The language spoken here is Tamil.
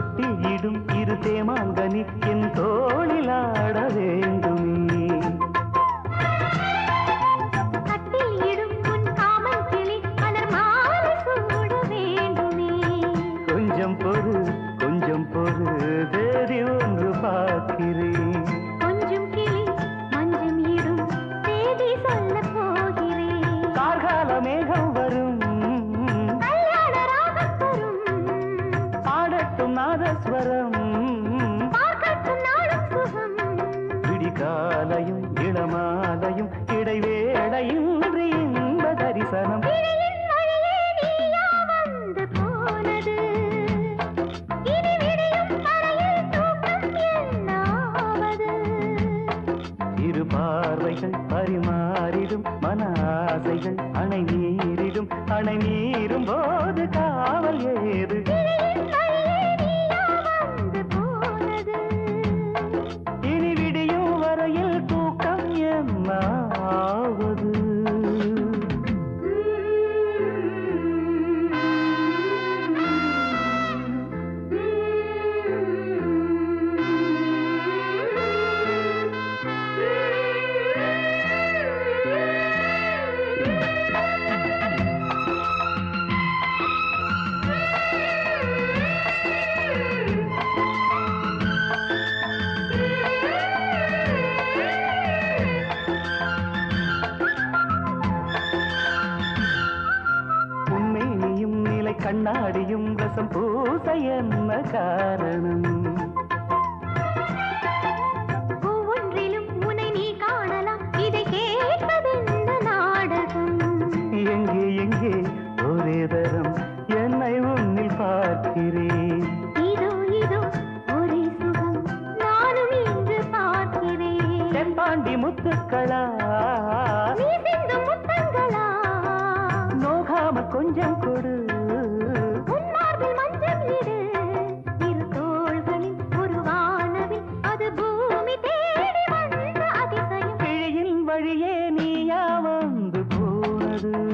தொட்டியிடும் இரு தேமாங்கனி என் தோளிலாட வேண்டுமே கட்டில் இடும் உன் காமன் கிளி மலர் மாலை சூட வேண்டுமே கொஞ்சம் பொறு கொஞ்சம் பொறு தேதி ஒன்று பார்க்கிறேன் கொஞ்சம் கிளி மஞ்சம் இடும் தேதி சொல்லப் போகிறேன் கார்கால மேகம் வரும் கல்யாண ராகம் தரும் பாடட்டும் நாதஸ்வரம் பார்க்கட்டும் நாளும் சுகம் விடிகாலையும் இளமாலையும் இடைவேளையின்றி இன்ப தரிசனம் விழியின் வழியே நீயா வந்து போனது இனி விடியும் வரையில் தூக்கம் என்னாவது இரு பார்வைகள் பரிமாறிடும் மன ஆசைகள் அணை நீரிடும் அணை நீரும் போது காவல் ஏது விழியின் வழியே நீயா வந்து போனது இனி விடியும் வரையில் தூக்கம் என்னாவது உண்மையும் நிலை கண்ணாடியும் ரசம் பூச என்ன காரணம் ஒவ்வொன்றிலும் உன்னை நீ காணலாம் இதை கேட்பதெந்த நாடகம் எங்கே எங்கே ஒரே தரம் என்னை உன்னில் பார்க்கிறேன் இதோ இதோ ஒரே சுகம் நானும் இன்று பார்க்கிறேன் செம்பாண்டி முத்துக்களா நீ சிந்தும் முத்தங்களா நோகாம கொஞ்சம் கொடு உன் மார்பில் மஞ்சள் இடு இரு தோள்களில் ஒரு வானவில் அது பூமி தேடி வந்த அதிசயம் கிழியின் வழியே நீயா வந்து போனது